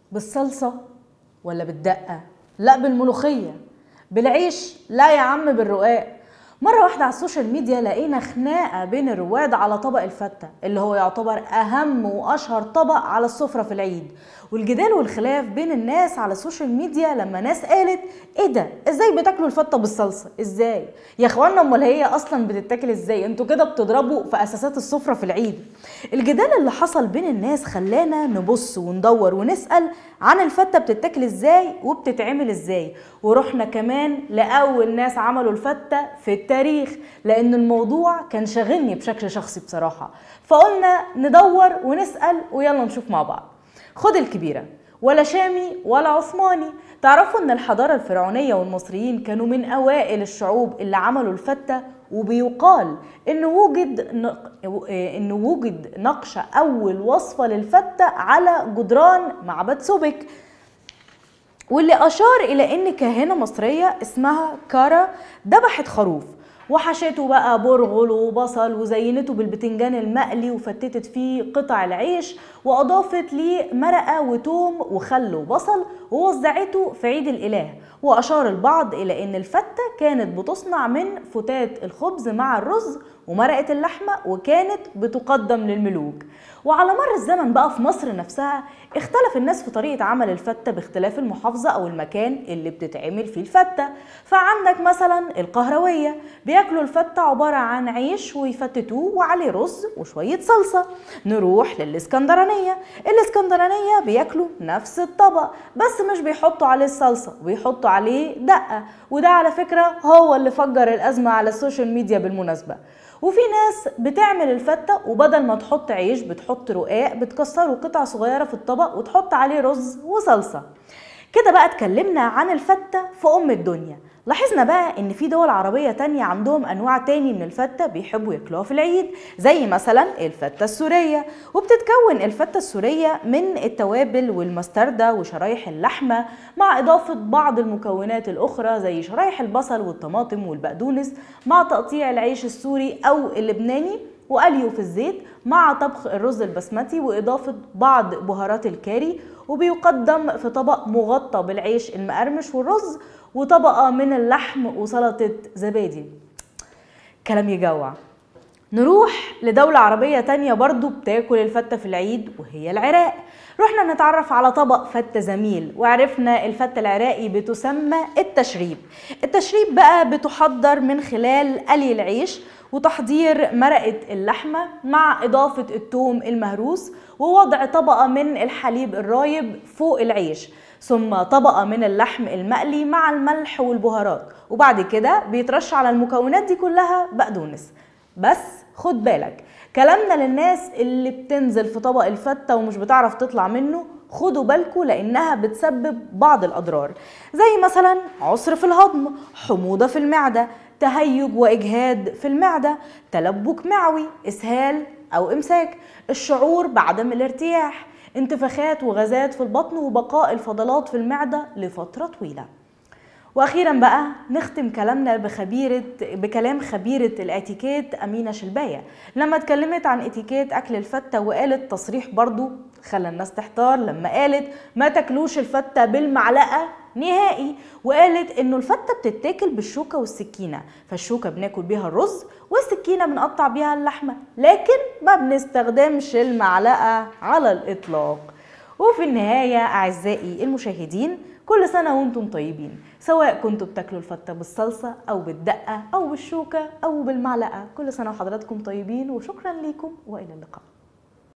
بالصلصة ولا بالدقة لا بالملوخية بالعيش لا يا عم بالرقاق مرة واحدة على السوشيال ميديا لقينا خناقة بين الرواد على طبق الفتة اللي هو يعتبر أهم وأشهر طبق على السفرة في العيد والجدال والخلاف بين الناس على السوشيال ميديا لما ناس قالت ايه ده ازاي بتاكلوا الفتة بالصلصة ازاي يا اخوانا امال هي اصلا بتتاكل ازاي انتوا كده بتضربوا في اساسات السفرة في العيد الجدال اللي حصل بين الناس خلانا نبص وندور ونسأل عن الفتة بتتاكل ازاي وبتتعمل ازاي ورحنا كمان لأول ناس عملوا الفتة في التاريخ لأن الموضوع كان شاغلني بشكل شخصي بصراحة فقلنا ندور ونسأل ويلا نشوف مع بعض خد الكبيرة ولا شامي ولا عثماني تعرفوا ان الحضارة الفرعونية والمصريين كانوا من اوائل الشعوب اللي عملوا الفتة وبيقال ان وجد نق... ان وجد نقش اول وصفة للفتة على جدران معبد سوبك واللي اشار الى ان كاهنة مصرية اسمها كارا ذبحت خروف وحشته بقى برغل وبصل وزينته بالبتنجان المقلي وفتتت فيه قطع العيش واضافت ليه مرقه وتوم وخل وبصل ووزعته في عيد الاله واشار البعض الى ان الفته كانت بتصنع من فتات الخبز مع الرز ومرقه اللحمه وكانت بتقدم للملوك وعلى مر الزمن بقى في مصر نفسها اختلف الناس في طريقة عمل الفتة باختلاف المحافظة أو المكان اللي بتتعمل فيه الفتة فعندك مثلا القهروية بياكلوا الفتة عبارة عن عيش ويفتتوه وعليه رز وشوية صلصة نروح للإسكندرانية الإسكندرانية بياكلوا نفس الطبق بس مش بيحطوا عليه الصلصة بيحطوا عليه دقة وده على فكرة هو اللي فجر الأزمة على السوشيال ميديا بالمناسبة وفي ناس بتعمل الفتة وبدل ما تحط عيش بتحط رقاق بتكسره قطع صغيرة في الطبق وتحط عليه رز وصلصة كده بقى اتكلمنا عن الفتة في أم الدنيا لاحظنا بقى ان في دول عربية تانية عندهم انواع تاني من الفتة بيحبوا ياكلوها في العيد زي مثلا الفتة السورية وبتتكون الفتة السورية من التوابل والمستردة وشرايح اللحمة مع اضافة بعض المكونات الاخرى زي شرايح البصل والطماطم والبقدونس مع تقطيع العيش السوري او اللبناني وقليه في الزيت مع طبخ الرز البسمتي وإضافة بعض بهارات الكاري وبيقدم في طبق مغطى بالعيش المقرمش والرز وطبقة من اللحم وسلطة زبادي كلام يجوع نروح لدولة عربية تانية برضو بتاكل الفتة في العيد وهي العراق رحنا نتعرف على طبق فتة زميل وعرفنا الفتة العراقي بتسمى التشريب التشريب بقى بتحضر من خلال قلي العيش وتحضير مرقة اللحمة مع إضافة التوم المهروس ووضع طبقة من الحليب الرايب فوق العيش ثم طبقة من اللحم المقلي مع الملح والبهارات وبعد كده بيترش على المكونات دي كلها بقدونس بس خد بالك كلامنا للناس اللي بتنزل في طبق الفتة ومش بتعرف تطلع منه خدوا بالكم لانها بتسبب بعض الاضرار زي مثلا عسر في الهضم حموضه في المعده تهيج واجهاد في المعده تلبك معوي اسهال او امساك الشعور بعدم الارتياح انتفاخات وغازات في البطن وبقاء الفضلات في المعده لفتره طويله واخيرا بقى نختم كلامنا بخبيره بكلام خبيره الاتيكيت امينه شلبايه لما اتكلمت عن اتيكيت اكل الفته وقالت تصريح برضو خلى الناس تحتار لما قالت ما تاكلوش الفته بالمعلقه نهائي وقالت انه الفته بتتاكل بالشوكه والسكينه فالشوكه بناكل بيها الرز والسكينه بنقطع بيها اللحمه لكن ما بنستخدمش المعلقه على الاطلاق وفي النهايه اعزائي المشاهدين كل سنه وانتم طيبين سواء كنتوا بتاكلوا الفته بالصلصه او بالدقه او بالشوكه او بالمعلقه كل سنه وحضراتكم طيبين وشكرا ليكم والى اللقاء